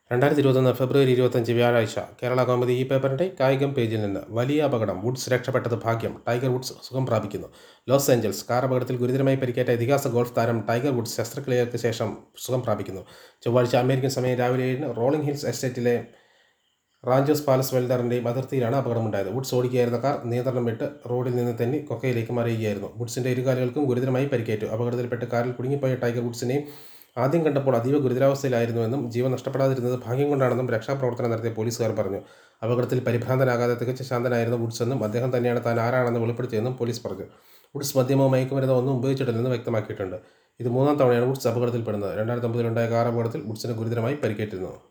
രണ്ടായിരത്തി ഇരുപത്തൊന്ന് ഫെബ്രുവരി ഇരുപത്തഞ്ച് വ്യാഴാഴ്ച കേരള കോമഡി ഈ പേപ്പറിൻ്റെ കായികം പേജിൽ നിന്ന് വലിയ അപകടം വുഡ്സ് രക്ഷപ്പെട്ടത് ഭാഗ്യം ടൈഗർ വുഡ്സ് സുഖം പ്രാപിക്കുന്നു ലോസ് ഏഞ്ചൽസ് കാർ അപകടത്തിൽ ഗുരുതരമായി പരിക്കേറ്റ ഇതിഹാസ ഗോൾഫ് താരം ടൈഗർ വുഡ്സ് ശസ്ത്രക്രിയകൾക്ക് ശേഷം സുഖം പ്രാപിക്കുന്നു ചൊവ്വാഴ്ച അമേരിക്കൻ സമയം രാവിലെ ഏഴിന് റോളിംഗ് ഹിൽസ് എസ്റ്റേറ്റിലെ റാഞ്ചോസ് പാലസ് വെൽഡറിൻ്റെയും അതിർത്തിയിലാണ് അപകടമുണ്ടായത് വുഡ്സ് ഓടിക്കുകയായിരുന്ന കാർ നിയന്ത്രണം വിട്ട് റോഡിൽ നിന്ന് തെന്നി കൊക്കയിലേക്ക് മറിയുകയായിരുന്നു വുഡ്സിൻ്റെ ഇരുകാലുകൾക്കും ഗുരുതരമായി പരിക്കേറ്റു അപകടത്തിൽപ്പെട്ട് കാറിൽ കുടുങ്ങിപ്പോയ ടൈഗർ വുഡ്സിനെയും ആദ്യം കണ്ടപ്പോൾ അതീവ ഗുരുതരാവസ്ഥയിലായിരുന്നുവെന്നും ജീവൻ നഷ്ടപ്പെടാതിരുന്നത് ഭാഗ്യം കൊണ്ടാണെന്നും രക്ഷാപ്രവർത്തനം നടത്തിയ പോലീസുകാർ പറഞ്ഞു അപകടത്തിൽ പരിഭ്രാന്തനാകാതെ തികച്ച ശാന്തനായിരുന്ന വുഡ്സ് എന്നും അദ്ദേഹം തന്നെയാണ് താൻ ആരാണെന്ന് വെളിപ്പെടുത്തിയെന്നും പോലീസ് പറഞ്ഞു വുഡ്സ് മദ്യമോ മയക്കുമരുന്നോ ഒന്നും ഉപയോഗിച്ചിട്ടില്ലെന്ന് വ്യക്തമാക്കിയിട്ടുണ്ട് ഇത് മൂന്നാം തവണയാണ് വുഡ്സ് അപകടത്തിൽപ്പെടുന്നത് രണ്ടായിരത്തി ഒമ്പതിലുണ്ടായ കാർ അപകടത്തിൽ വുഡ്സിന് ഗുരുതരമായി പരിക്കേറ്റിരുന്നു